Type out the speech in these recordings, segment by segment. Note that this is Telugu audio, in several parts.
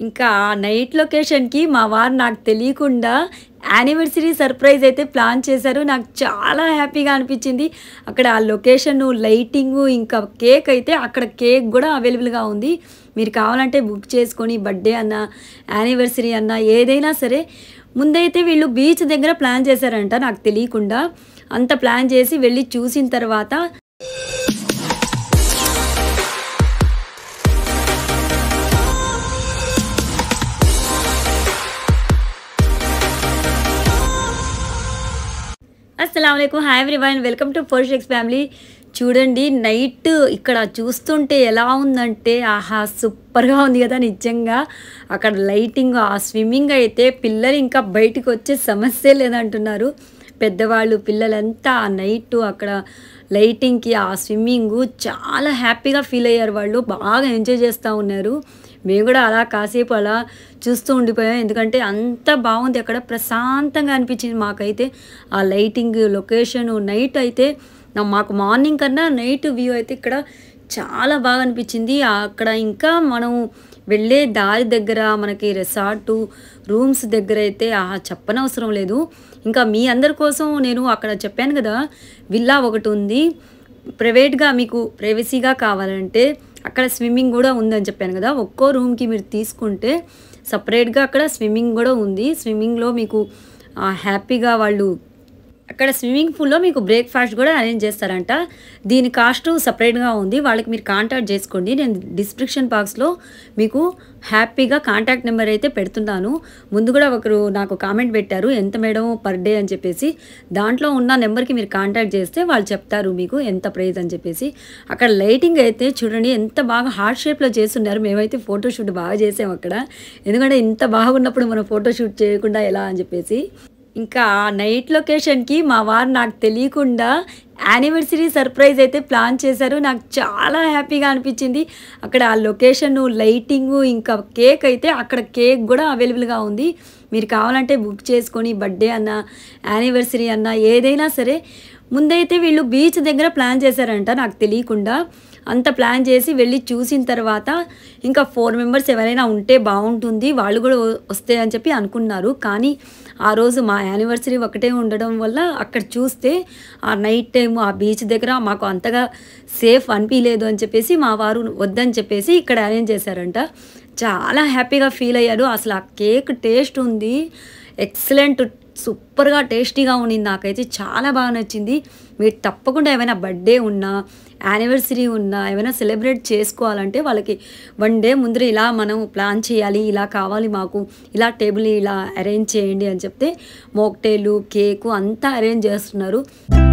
ఇంకా నైట్ లొకేషన్‌కి మా వారు నాకు తెలియకుండా యానివర్సరీ సర్ప్రైజ్ అయితే ప్లాన్ చేశారు. నాకు చాలా హ్యాపీగా అనిపించింది. అక్కడ ఆ లొకేషను, లైటింగు ఇంకా కేక్ అయితే అక్కడ కేక్ గూడా అవైలబుల్‌గా ఉంది. మీరు కావాలంటే బుక్ చేసుకొని బర్త్‌డే అన్నా, యానివర్సరీ అన్నా ఏదైనా సరే ముందైతే వీళ్ళు బీచ్ దగ్గర ప్లాన్ చేశారంట నాకు తెలియకుండా. అంత ప్లాన్ చేసి వెళ్లి చూసిన తర్వాత అస్సలాము అలైకుం. Hi everyone. Welcome to Porshex family. చూడండి నైట్ ఇక్కడ చూస్తుంటే ఎలా ఉందంటే ఆహా! సూపర్‌గా ఉంది గదా! నిజంగా. అక్కడ లైటింగ్, ఆ స్విమ్మింగ్ అయితే పిల్లలు ఇంకా బయటికొచ్చే సమస్యే లేదంటున్నారు. పెద్దవాళ్ళు, పిల్లలంతా ఆ నైటు అక్కడ లైటింగ్‌కి, ఆ స్విమ్మింగు చాలా హ్యాపీగా ఫీల్ అయ్యారు వాళ్ళు. బాగా ఎంజాయ్ చేస్తా ఉన్నారు. మేము గూడా అలా కాసేపు అలా చూస్తూ ఉండిపోయాం. ఎందుకంటే అంత బాగుంది అక్కడ. ప్రశాంతంగా అనిపించింది మాకైతే. ఆ లైటింగ్, లొకేషను నైట్ అయితే న మాకు మార్నింగ్ కన్నా నైట్ వ్యూ అయితే ఇక్కడ చాలా బాగా అనిపించింది. అక్కడ ఇంకా మనం వెళ్ళే దారి దగ్గర మనకి రిసార్టు, రూమ్స్ దగ్గర అయితే ఆహా! చెప్పనవసరం లేదు. ఇంకా మీ అందరి కోసం నేను అక్కడ చెప్పాను గదా! విల్లా ఒకటుంది. ప్రైవేట్‌గా మీకు ప్రైవసీగా కావాలంటే అక్కడ స్విమ్మింగ్ గూడా ఉందని చెప్పాను గదా! ఒక్కో రూమ్‌కి మీరు తీసుకుంటే సెపరేట్‌గా అక్కడ స్విమ్మింగ్ గూడా ఉంది. స్విమ్మింగ్‌లో మీకు ఆహ్, హ్యాపీగా వాళ్ళు అక్కడ స్విమ్మింగ్ పూల్‌లో మీకు బ్రేక్‌ఫాస్ట్ గూడా అరేంజ్ చేస్తారంట. దీని కాస్టు సెపరేట్‌గా ఉంది. వాళ్ళకి మీరు కాంటాక్ట్ చేసుకోండి. నేను డిస్క్రిప్షన్ బాక్స్‌లో మీకు హ్యాపీగా కాంటాక్ట్ నెంబర్ అయితే పెడుతున్నాను. ముందు గూడా ఒకరు నాకు కామెంట్ పెట్టారు. ఎంత మేడం పర్ డే అని చెప్పేసి. దాంట్లో ఉన్న నెంబర్‌కి మీరు కాంటాక్ట్ చేస్తే వాళ్ళు చెప్తారు మీకు ఎంత ప్రైస్ అని చెప్పేసి. అక్కడ లైటింగ్ అయితే చూడండి ఎంత బాగా హార్ట్ షేప్‌లో చేసున్నారు. మేమైతే ఫోటో షూట్ బాగా చేసాం అక్కడ. ఎందుకంటే ఇంత బాగున్నప్పుడు మనం ఫోటో షూట్ చేయకుండా ఎలా అని చెప్పేసి. ఇంకా నైట్ లొకేషన్‌కి మా వారు నాకు తెలియకుండా యానివర్సరీ సర్ప్రైజ్ అయితే ప్లాన్ చేశారు. నాకు చాలా హ్యాపీగా అనిపించింది. అక్కడ ఆ లొకేషను, లైటింగు ఇంకా కేక్ అయితే అక్కడ కేక్ గూడా అవైలబుల్‌గా ఉంది. మీరు కావాలంటే బుక్ చేసుకొని బర్త్‌డే అన్నా, యానివర్సరీ అన్నా ఏదైనా సరే ముందైతే వీళ్ళు బీచ్ దగ్గర ప్లాన్ చేశారంట నాకు తెలియకుండా. అంత ప్లాన్ చేసి వెళ్లి చూసిన తర్వాత ఇంకా 4 మెంబర్స్ ఎవరైనా ఉంటే బావుంటుంది. వాళ్ళు గూడా వస్తే అని చెప్పి అనుకున్నారు. కానీ ఆ రోజు మా యానివర్సరీ ఒకటే ఉండడం వల్ల అక్కడ చూస్తే ఆ నైట్ టైమ్ ఆ బీచ్ దగ్గర మాకు అంతగా సేఫ్ అనిపియలేదు అని చెప్పేసి మా వారు వద్దని చెప్పేసి ఇక్కడ అరేంజ్ చేశారంట. చాలా హ్యాపీగా ఫీల్ అయ్యారు. అసలు ఆ కేక్ టేస్ట్ ఉంది. ఎక్సలెంట్ సూపర్‌గా టేస్టీగా ఉండింది. నాకైతే చాలా బాగా నచ్చింది. మీరు తప్పకుండా ఏమైనా బర్త్‌డే ఉన్నా, యానివర్సరీ ఉన్నా, ఏమైనా సెలబ్రేట్ చేసుకోవాలంటే వాళ్ళకి వన్ డే ముందర ఇలా మనం ప్లాన్ చేయాలి. ఇలా కావాలి మాకు. ఇలా టేబుల్ ఇలా అరేంజ్ చేయండి అని చెప్తే మోక్టైలు, కేకు అంతా అరేంజ్ చేస్తున్నారు.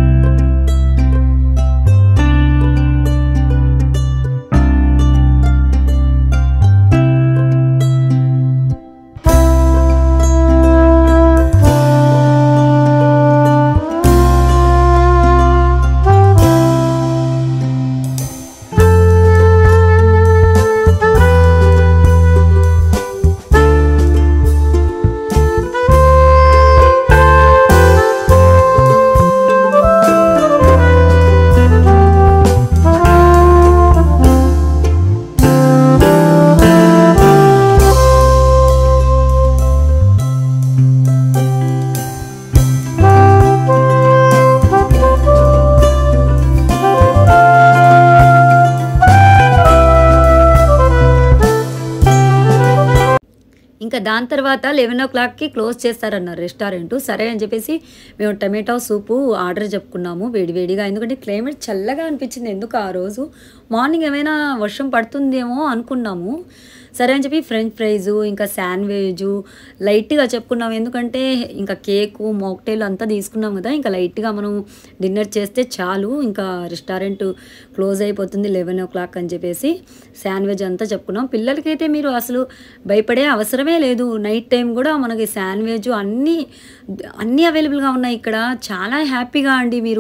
ఇంకా దాని తర్వాత 11:00కి క్లోజ్ చేస్తారన్నారు రెస్టారెంటు. సరే అని చెప్పేసి మేము టమాటో సూపు ఆర్డర్ చెప్పుకున్నాము వేడి వేడిగా. ఎందుకంటే క్లైమేట్ చల్లగా అనిపించింది ఎందుకో ఆ రోజు. మార్నింగ్ ఏమైనా వర్షం పడుతుందేమో అనుకున్నాము. సరే అని చెప్పి ఫ్రెంచ్ ఫ్రైజు, ఇంకా శాండ్‌విజు లైట్‌గా చెప్పుకున్నాం. ఎందుకంటే ఇంకా కేకు, మోక్టైల్ అంతా తీసుకున్నాం గదా! ఇంకా లైట్‌గా మనం డిన్నర్ చేస్తే చాలు. ఇంకా రెస్టారెంట్ క్లోజ్ అయిపోతుంది 11:00 అని చెప్పేసి శాండ్‌విచ్ అంతా చెప్పుకున్నాం. పిల్లలకైతే మీరు అసలు భయపడే అవసరమే లేదు. నైట్ టైమ్ గూడా మనకి శాండ్‌విచ్ అన్నీ అన్నీ అవైలబుల్‌గా ఉన్నాయి ఇక్కడ. చాలా హ్యాపీగా అండి మీరు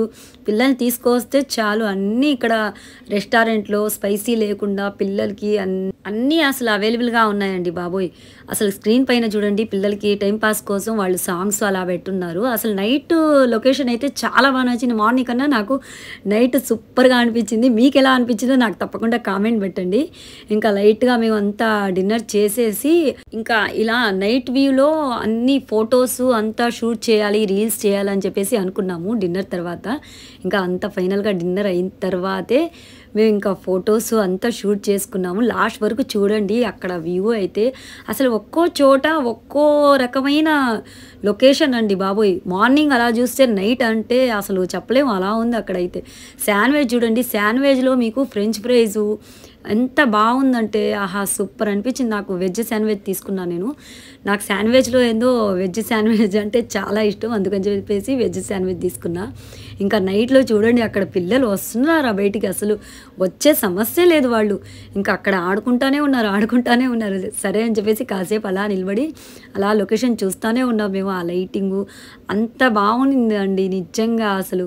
పిల్లల్ని తీసుకొస్తే చాలు అన్నీ ఇక్కడ రెస్టారెంట్లో స్పైసీ లేకుండా పిల్లలకి అన్ అన్నీ అసలు అవైలబుల్గా ఉన్నాయండి బాబోయ్ అసలు స్క్రీన్ పైన చూడండి పిల్లలకి టైం పాస్ కోసం వాళ్ళు సాంగ్స్ అలా పెట్టున్నారు అసలు నైట్ లొకేషన్ అయితే చాలా బాగా నచ్చింది మార్నింగ్ కన్నా నాకు నైట్ సూపర్గా అనిపించింది మీకు ఎలా అనిపించిందో నాకు తప్పకుండా కామెంట్ పెట్టండి ఇంకా లైట్గా మేము అంతా డిన్నర్ చేసేసి ఇంకా ఇలా నైట్ వ్యూలో అన్ని ఫొటోస్ అంతా షూట్ చేయాలి రీల్స్ చేయాలని చెప్పేసి అనుకున్నాము డిన్నర్ తర్వాత ఇంకా అంత ఫైనల్గా డిన్నర్ అయిన తర్వాతే మేము ఇంకా ఫొటోస్ అంతా షూట్ చేసుకున్నాము లాస్ట్ వరకు చూడండి అక్కడ వ్యూ అయితే అసలు ఒక్కో చోట ఒక్కో రకమైన లొకేషన్ అండి బాబోయ్ మార్నింగ్ అలా చూస్తే నైట్ అంటే అసలు చెప్పలేము అలా ఉంది అక్కడైతే శాండ్విచ్ చూడండి శాండ్విచ్లో మీకు ఫ్రెంచ్ ఫ్రైజు ఎంత బాగుందంటే ఆహా సూపర్ అనిపించింది నాకు వెజ్ శాండ్విచ్ తీసుకున్నాను నేను నాకు శాండ్విచ్లో ఏందో వెజ్ శాండ్విచ్ అంటే చాలా ఇష్టం అందుకని చెప్పేసి వెజ్ శాండ్విచ్ తీసుకున్నా ఇంకా నైట్లో చూడండి అక్కడ పిల్లలు వస్తున్నారా బయటికి అసలు వచ్చే సమస్య లేదు వాళ్ళు ఇంకా అక్కడ ఆడుకుంటానే ఉన్నారు ఆడుకుంటానే ఉన్నారు సరే అని చెప్పేసి కాసేపు అలా నిలబడి అలా లొకేషన్ చూస్తూనే ఉన్నాం మేము ఆ లైటింగు అంత బాగుంది అండి నిజంగా అసలు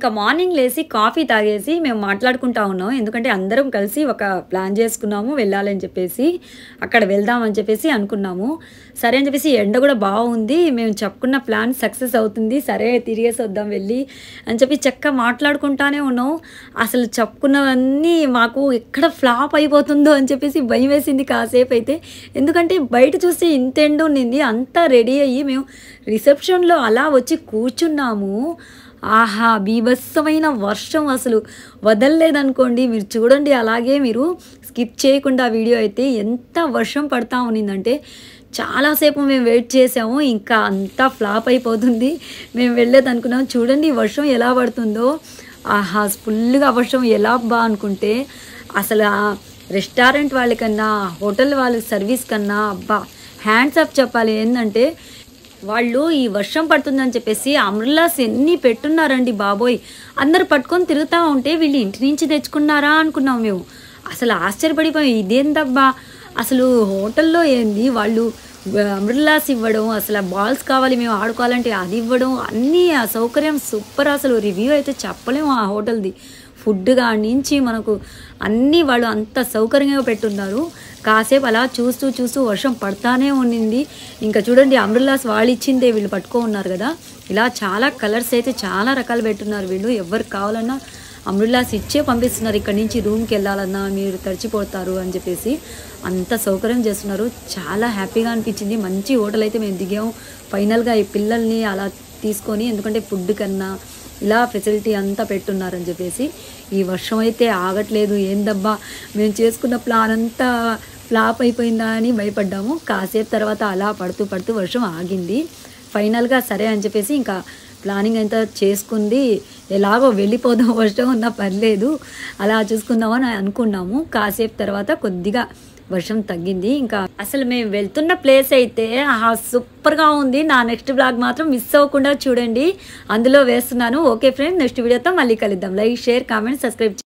ఇంకా మార్నింగ్ లేసి కాఫీ తాగేసి మేము మాట్లాడుకుంటా ఉన్నాం ఎందుకంటే అందరం కలిసి ఒక ప్లాన్ చేసుకున్నాము వెళ్ళాలని చెప్పేసి అక్కడ వెళ్దామని చెప్పేసి అనుకున్నాము సరే అని చెప్పేసి ఎండ కూడా బాగుంది మేము చెప్పుకున్న ప్లాన్ సక్సెస్ అవుతుంది సరే తిరిగేసి వద్దాం వెళ్ళి అని చెప్పి చక్క మాట్లాడుకుంటానే ఉన్నాం అసలు చెప్పుకున్నవన్నీ మాకు ఎక్కడ ఫ్లాప్ అయిపోతుందో అని చెప్పేసి భయం వేసింది కాసేపు అయితే ఎందుకంటే బయట చూస్తే ఇంత ఎండ ఉండింది అంతా రెడీ అయ్యి మేము రిసెప్షన్లో అలా వచ్చి కూర్చున్నాము ఆహా బీభత్సమైన వర్షం అసలు వదలలేదనుకోండి మీరు చూడండి అలాగే మీరు స్కిప్ చేయకుండా వీడియో అయితే ఎంత వర్షం పడతా ఉన్నిందంటే చాలాసేపు మేము వెయిట్ చేసాము ఇంకా అంతా ఫ్లాప్ అయిపోతుంది మేము వెళ్ళేది అనుకున్నాం చూడండి వర్షం ఎలా పడుతుందో ఆహా ఫుల్గా వర్షం ఎలా బా అనుకుంటే అసలు ఆ రెస్టారెంట్ వాళ్ళకన్నా హోటల్ వాళ్ళ సర్వీస్ కన్నా అబ్బా హ్యాండ్స్ అప్ చెప్పాలి ఏంటంటే వాళ్ళు ఈ వర్షం పడుతుందని చెప్పేసి అమ్రలాస్ ఎన్ని పెట్టున్నారండి బాబోయ్ అందరు పట్టుకొని తిరుగుతూ ఉంటే వీళ్ళు ఇంటి నుంచి తెచ్చుకున్నారా అనుకున్నాం మేము అసలు ఆశ్చర్యపడిపోయాం ఇదేందబ్బా అసలు హోటల్లో ఏంది వాళ్ళు అమ్రిల్లాస్ ఇవ్వడం అసలు బాల్స్ కావాలి మేము ఆడుకోవాలంటే అది ఇవ్వడం అన్నీ ఆ సౌకర్యం సూపర్ అసలు రివ్యూ అయితే చెప్పలేము ఆ హోటల్ది ఫుడ్ కాడి నుంచి మనకు అన్నీ వాళ్ళు అంత సౌకర్యంగా పెట్టున్నారు కాసేపు అలా చూస్తూ చూస్తూ వర్షం పడతానే ఉండింది ఇంకా చూడండి అమ్రుల్లాస్ వాళ్ళు ఇచ్చిందే వీళ్ళు పట్టుకో ఉన్నారు కదా ఇలా చాలా కలర్స్ అయితే చాలా రకాలు పెట్టున్నారు వీళ్ళు ఎవరికి కావాలన్నా అమ్రుల్లాస్ ఇచ్చే పంపిస్తున్నారు ఇక్కడ నుంచి రూమ్కి వెళ్ళాలన్నా మీరు తడిచిపోతారు అని చెప్పేసి అంత సౌకర్యం చేస్తున్నారు చాలా హ్యాపీగా అనిపించింది మంచి హోటల్ అయితే మేము దిగాము ఫైనల్గా ఈ పిల్లల్ని అలా తీసుకొని ఎందుకంటే ఫుడ్ కన్నా ఇలా ఫెసిలిటీ అంతా పెట్టున్నారని చెప్పేసి ఈ వర్షం అయితే ఆగట్లేదు ఏందబ్బా మేము చేసుకున్న ప్లాన్ అంతా ఫ్లాప్ అయిపోయిందా అని భయపడ్డాము కాసేపు తర్వాత అలా పడుతూ పడుతూ వర్షం ఆగింది ఫైనల్గా సరే అని చెప్పేసి ఇంకా ప్లానింగ్ అంతా చేసుకుంది ఎలాగో వెళ్ళిపోదాం వర్షం ఉన్నా పర్లేదు అలా చూసుకుందామని అనుకున్నాము కాసేపు తర్వాత కొద్దిగా వర్షం తగ్గింది ఇంకా అసలు మేము వెళ్తున్న ప్లేస్ అయితే ఆహా సూపర్గా ఉంది నా నెక్స్ట్ బ్లాగ్ మాత్రం మిస్ అవ్వకుండా చూడండి అందులో వేస్తున్నాను ఓకే ఫ్రెండ్ నెక్స్ట్ వీడియోతో మళ్ళీ కలుద్దాం లైక్ షేర్ కామెంట్ సబ్స్క్రైబ్